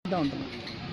ఇద్దాం ఉంటుంది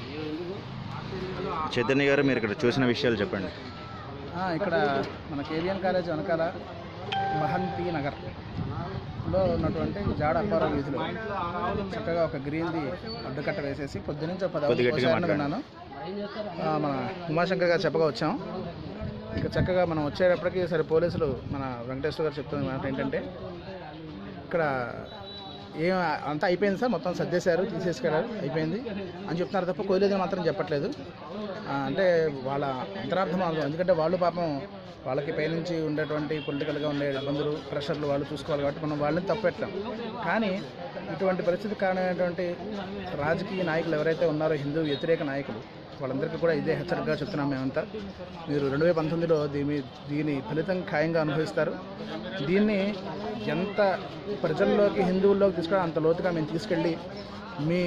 చైతన్య గారు మీరు ఇక్కడ చూసిన విషయాలు చెప్పండి ఆ, ఇక్కడ మన కేబిఎన్ కాలేజ్ వెనకాల మహంతి నగర్ లో ఉన్నటువంటి జాడ అప్పారావు వీధిలో చక్కగా ఒక గ్రీన్ది అడ్డుకట్ట వేసేసి పొద్దునుంచి ఒక పది కొద్ది గట్టిగా అవసరాలు మాట్లాడండి. ఉన్నాను ఆ, మన ఉమాశంకర్ గారు చెప్పగా వచ్చాం ఇక చక్కగా మనం వచ్చేటప్పటికి సరే పోలీసులు మన వెంకటేశ్వర గారు చెప్తున్న మాట ఏంటంటే ఇక్కడ ఏం అంతా అయిపోయింది సార్ మొత్తం సర్దేశారు తీసేసుకెళ్ళారు అయిపోయింది అని చెప్తున్నారు తప్ప కోయలేదని మాత్రం చెప్పట్లేదు ఆ, అంటే వాళ్ళ అంతరార్థం అర్థం ఎందుకంటే వాళ్ళు పాపం వాళ్ళకి పైనుంచి ఉండేటువంటి పొలిటికల్గా ఉండే ఇబ్బందులు ప్రెషర్లు వాళ్ళు చూసుకోవాలి కాబట్టి మనం వాళ్ళని తప్పెట్టాం కానీ ఇటువంటి పరిస్థితి కారణమైనటువంటి రాజకీయ నాయకులు ఎవరైతే ఉన్నారో హిందూ వ్యతిరేక నాయకులు వాళ్ళందరికీ కూడా ఇదే హెచ్చరికగా చెప్తున్నాం మేమంతా మీరు రెండు వేల పంతొమ్మిదిలో దీని దీని ఫలితం ఖాయంగా అనుభవిస్తారు దీన్ని ఎంత ప్రజల్లోకి హిందువుల్లోకి తీసుకురా అంత లోతుగా మేము తీసుకెళ్ళి మీ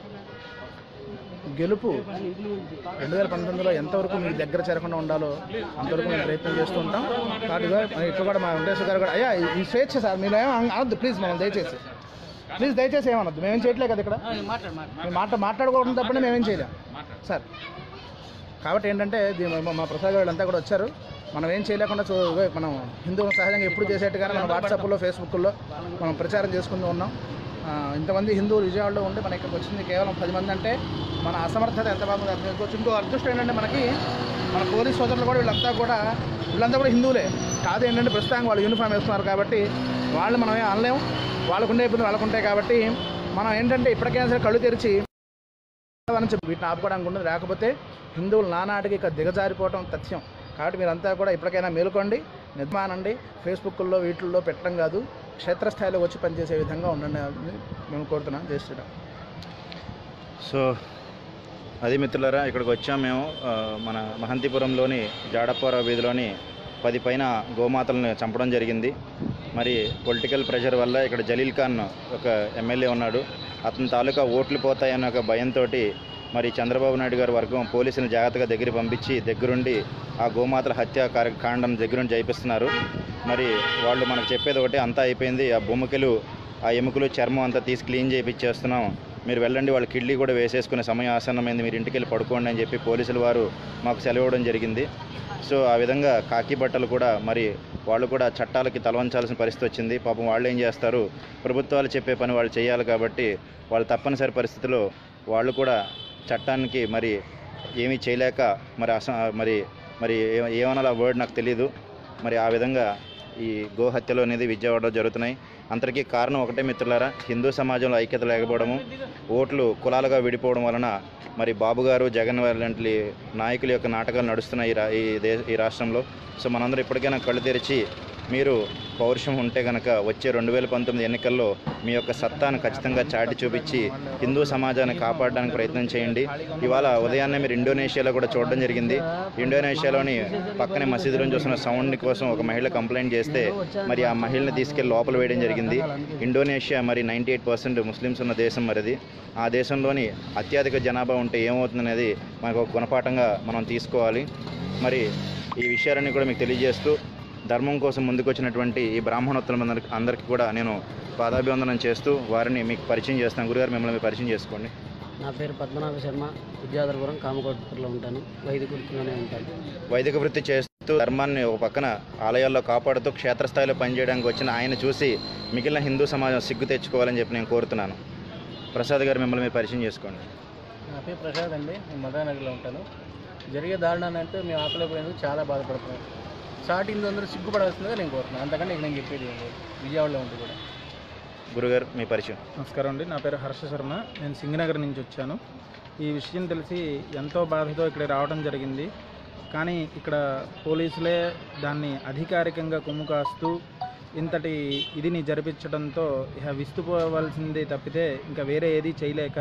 గెలుపు రెండు వేల పంతొమ్మిదిలో ఎంతవరకు మీ దగ్గర చేరకుండా ఉండాలో అంతవరకు మేము ప్రయత్నం చేస్తూ ఉంటాం కాబట్టి ఇదిగో మన ఇక్కడ కూడా మా వెంకటేశ్వర గారు కూడా అయ్యా ఈ స్వేచ్ఛ సార్ మీరు ఏమో అనొద్దు ప్లీజ్ మనం దయచేసి ప్లీజ్ దయచేసి ఏమనొద్దు మేమేం చేయట్లేదు కదా ఇక్కడ మేము మాట మాట్లాడుకోవడం తప్పనే మేమేం చేయలేం సార్ కాబట్టి ఏంటంటే దీని మా- మా ప్రసాద్ గారు అంతా కూడా వచ్చారు మనం ఏం చేయలేకుండా చూ ఇగో మనం హిందువులు సహజంగా ఎప్పుడు చేసేట్టుగానే మనం వాట్సాప్లో ఫేస్బుక్లో మనం ప్రచారం చేసుకుంటూ ఉన్నాం ఆ, ఇంతమంది హిందువులు విజయవాడలో ఉండి మన ఇక్కడికి వచ్చింది కేవలం పది మంది అంటే మన అసమర్థత ఎంత బాగుంది అర్థం చేసుకోవచ్చు ఇంకో అదృష్టం ఏంటంటే మనకి మన పోలీస్ సోదరులు కూడా వీళ్ళంతా కూడా వీళ్ళంతా కూడా హిందువులే కాదు ఏంటంటే ప్రస్తుతానికి వాళ్ళు యూనిఫామ్ వేస్తున్నారు కాబట్టి వాళ్ళు మనం ఏం అనలేం వాళ్ళకు ఉండే ఇబ్బంది వాళ్ళకు ఉంటాయి కాబట్టి మనం ఏంటంటే ఇప్పటికైనా సరే కళ్ళు తెరిచి అని చెప్పి వీటిని ఆపుకోవడానికి ఉండదు లేకపోతే హిందువులు నానాటికి ఇక దిగజారిపోవటం తథ్యం కాబట్టి మీరంతా కూడా ఇప్పటికైనా మేలుకోండి నిర్మాణండి ఫేస్బుక్లో వీటిల్లో పెట్టడం కాదు క్షేత్రస్థాయిలో వచ్చి పనిచేసే విధంగా ఉండండి అని మేము కోరుతున్నాం జై శ్రీరామ్ సో అది మిత్రులారా ఇక్కడికి వచ్చాం మేము ఆ, మన మహంతిపురంలోని జాడప్పార వీధిలోని పది పైన గోమాతలను చంపడం జరిగింది మరి పొలిటికల్ ప్రెషర్ వల్ల ఇక్కడ జలీల్ ఖాన్ ఒక ఎమ్మెల్యే ఉన్నాడు అతని తాలూకా ఓట్లు పోతాయన్న ఒక భయంతో మరి చంద్రబాబు నాయుడు గారి వర్గం పోలీసులను జాగ్రత్తగా దగ్గర పంపించి దగ్గరుండి ఆ గోమాతల హత్య కార్య కాండం దగ్గరుండి జరిపిస్తున్నారు మరి వాళ్ళు మనకు చెప్పేది ఒకటి అంతా అయిపోయింది ఆ బొమ్మకలు ఆ ఎముకలు చర్మం అంతా తీసి క్లీన్ చేయించేస్తున్నాం మీరు వెళ్ళండి వాళ్ళ కిడ్లీ కూడా వేసేసుకునే సమయం ఆసన్నమైంది మీరు ఇంటికి వెళ్ళి పడుకోండి అని చెప్పి పోలీసుల వారు మాకు సెలవు ఇవ్వడం జరిగింది సో ఆ విధంగా కాకి బట్టలు కూడా మరి వాళ్ళు కూడా చట్టాలకి తలవంచాల్సిన పరిస్థితి వచ్చింది పాపం వాళ్ళు ఏం చేస్తారు ప్రభుత్వాలు చెప్పే పని వాళ్ళు చేయాలి కాబట్టి వాళ్ళు తప్పనిసరి పరిస్థితిలో వాళ్ళు కూడా చట్టానికి మరి ఏమీ చేయలేక మరి అస మరి మరి ఏ- ఏమనాలి ఆ వర్డ్ నాకు తెలియదు మరి ఆ విధంగా ఈ గోహత్యలు అనేది విజయవాడలో జరుగుతున్నాయి అంతటికీ కారణం ఒకటే మిత్రులారా హిందూ సమాజంలో ఐక్యత లేకపోవడము ఓట్లు కులాలుగా విడిపోవడం వలన మరి బాబు గారు జగన్ లాంటి నాయకుల యొక్క నాటకాలు నడుస్తున్నాయి ఈ రా ఈ దే ఈ రాష్ట్రంలో సో మనందరం ఇప్పటికైనా కళ్ళు తెరిచి మీరు పౌరుషం ఉంటే కనుక వచ్చే రెండు వేల పంతొమ్మిది ఎన్నికల్లో మీ యొక్క సత్తాను ఖచ్చితంగా చాటి చూపించి హిందూ సమాజాన్ని కాపాడడానికి ప్రయత్నం చేయండి ఇవాళ ఉదయాన్నే మీరు ఇండోనేషియాలో కూడా చూడడం జరిగింది ఇండోనేషియాలోని పక్కనే మసీదులో చూసిన సౌండ్ కోసం ఒక మహిళ కంప్లైంట్ చేస్తే మరి ఆ మహిళని తీసుకెళ్లి లోపల వేయడం జరిగింది ఇండోనేషియా మరి నైంటీ ఎయిట్ పర్సెంట్ ముస్లిమ్స్ ఉన్న దేశం మరిది ఆ దేశంలోని అత్యధిక జనాభా ఉంటే ఏమవుతుందనేది మనకు ఒక గుణపాఠంగా మనం తీసుకోవాలి మరి ఈ విషయాలన్నీ కూడా మీకు తెలియజేస్తూ ధర్మం కోసం ముందుకొచ్చినటువంటి ఈ బ్రాహ్మణోత్తములందరికీ అందరికీ కూడా నేను పాదాభివందనం చేస్తూ వారిని మీకు పరిచయం చేస్తాను గురుగారు మిమ్మల్ని మీరు పరిచయం చేసుకోండి నా పేరు పద్మనాభ శర్మ విద్యాధరపురం కామకోటపూర్లో ఉంటాను వైదికుడిలోనే ఉంటాను వైదిక వృత్తి చేస్తూ ధర్మాన్ని ఒక పక్కన ఆలయాల్లో కాపాడుతూ క్షేత్రస్థాయిలో పనిచేయడానికి వచ్చిన ఆయన చూసి మిగిలిన హిందూ సమాజం సిగ్గు తెచ్చుకోవాలని చెప్పి నేను కోరుతున్నాను ప్రసాద్ గారు మిమ్మల్ని మీరు పరిచయం చేసుకోండి నా పేరు ప్రసాద్ అండి నేను మదనగర్లో ఉంటాను జరిగే దారుణాన్ని అంటే మేము ఆపలేకపోయినందుకు చాలా బాధపడుతున్నాం సాటి హిందూ అందరూ సిగ్గుపడాల్సిందిగా నేను కోరుతున్నాను అంతకంటే ఇక నేను చెప్పేది ఏం లేదు విజయవాడలో ఉండి కూడా గురుగారు మీ పరిచయం నమస్కారం అండి నా పేరు హర్ష శర్మ నేను సింగనగర్ నుంచి వచ్చాను ఈ విషయం తెలిసి ఎంతో బాధతో ఇక్కడ రావడం జరిగింది కానీ ఇక్కడ పోలీసులే దాన్ని అధికారికంగా కొమ్ము కాస్తూ ఇంతటి ఇదిని జరిపించడంతో ఇక విస్తుపోవలసింది తప్పితే ఇంకా వేరే ఏది చేయలేక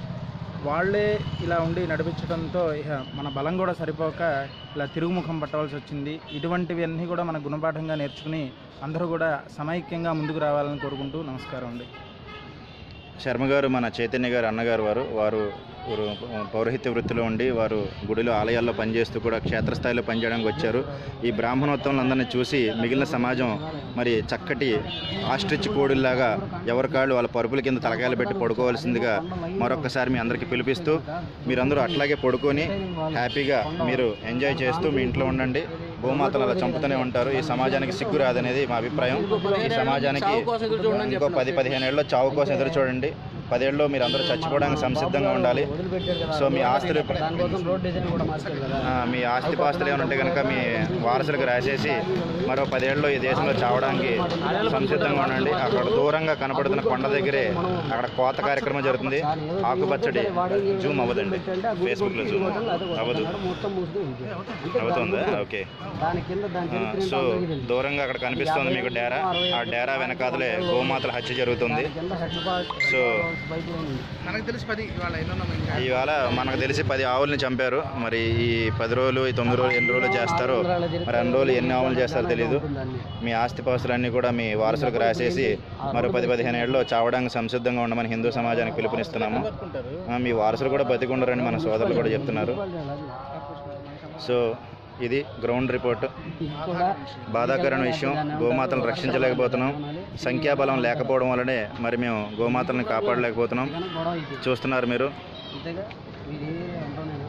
వాళ్ళే ఇలా ఉండి నడిపించడంతో ఇక మన బలం కూడా సరిపోక ఇలా తిరుగుముఖం పట్టవలసి వచ్చింది ఇటువంటివి అన్నీ కూడా మన గుణపాఠంగా నేర్చుకుని అందరూ కూడా సమైక్యంగా ముందుకు రావాలని కోరుకుంటూ నమస్కారం అండి శర్మ గారు మన చైతన్య గారు అన్నగారు వారు వారు వృ- పౌరోహిత్య వృత్తిలో ఉండి వారు గుడిలో ఆలయాల్లో పనిచేస్తూ కూడా క్షేత్రస్థాయిలో పనిచేయడానికి వచ్చారు ఈ బ్రాహ్మణోత్సవం అందరినీ చూసి మిగిలిన సమాజం మరి చక్కటి ఆస్ట్రిచ్ కోడిల్లాగా ఎవరికాళ్ళు వాళ్ళ పరుపుల కింద తలకాయలు పెట్టి పడుకోవాల్సిందిగా మరొకసారి మీ అందరికీ పిలిపిస్తూ మీరందరూ అట్లాగే పడుకొని హ్యాపీగా మీరు ఎంజాయ్ చేస్తూ మీ ఇంట్లో ఉండండి గోమాతలు అలా చంపుతూనే ఉంటారు ఈ సమాజానికి సిగ్గు రాదనేది మా అభిప్రాయం ఈ సమాజానికి ఇంకో పది పదిహేను ఏళ్ళలో చావు కోసం ఎదురు చూడండి పదేళ్ళలో మీరు అందరూ చచ్చిపోవడానికి సంసిద్ధంగా ఉండాలి సో మీ ఆస్తులు దానికోసం రోడ్ డిజైన్ కూడా మార్చారు కదా ఆ, మీ ఆస్తి పాస్తులు ఏమైనా ఉంటే కనుక మీ వారసులకు రాసేసి మరో పదేళ్ళలో ఈ దేశంలో చావడానికి సంసిద్ధంగా ఉండండి అక్కడ దూరంగా కనపడుతున్న కొండ దగ్గరే అక్కడ కోత కార్యక్రమం జరుగుతుంది ఆకుపచ్చడి జూమ్ అవ్వదండి ఫేస్బుక్లో జూమ్ అవ్వదు మొత్తం మూసుకుని ఉంది. అంతే అవుతుందా ఓకే దాని కింద దాని ఆ, చరిత్ర సో ఏంటో అందరికీ తెలుసు. దూరంగా అక్కడ కనిపిస్తుంది మీకు డేరా ఆ డేరా వెనకాతలే గోమాతల హత్య జరుగుతుంది కింద head part so bike line ఉంది మనకు తెలిసి పది ఇవాళ ఎన్నో ఇంకా ఇవాళ మనకు తెలిసి పది ఆవుల్ని చంపారు మరి ఈ పది రోజులు ఈ తొమ్మిది రోజులు ఎన్ని రోజులు చేస్తారో మరి అన్ని రోజులు ఎన్ని ఆవులు చేస్తారో తెలియదు దాన్ని మీ ఆస్తిపాస్తులన్నీ కూడా మీ వారసులకు రాసేసి మరో పది పదిహేను ఏళ్ళలో చావడానికి సంసిద్ధంగా ఉండమని హిందూ సమాజానికి పిలుపునిస్తున్నాము ఆ, మీ వారసులు కూడా బతికుండరని మన సోదరులు కూడా చెప్తున్నారు సో ఇది గ్రౌండ్ రిపోర్ట్ ఇది కూడా బాధాకరమైన విషయం గోమాతలను రక్షించలేకపోతున్నాం సంఖ్యాబలం లేకపోవడం వల్లనే మరి మేము గోమాతలను కాపాడలేకపోతున్నాం ఏదైనా గొడవ ఇది చూస్తున్నారు మీరు అంతేగా ఇది అంటాను నేను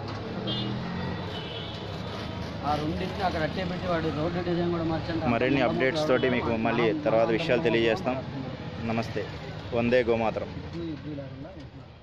ఆ రెండింటిని అక్కడ అట్టే పెట్టి వాడు రోడ్డు డిజైన్ కూడా మార్చండి మరిన్ని అప్డేట్స్ తోటి మీకు మళ్ళీ తర్వాత విషయాలు తెలియజేస్తాం నమస్తే వందే గోమాతరం ఇది- ఇది లేకుండా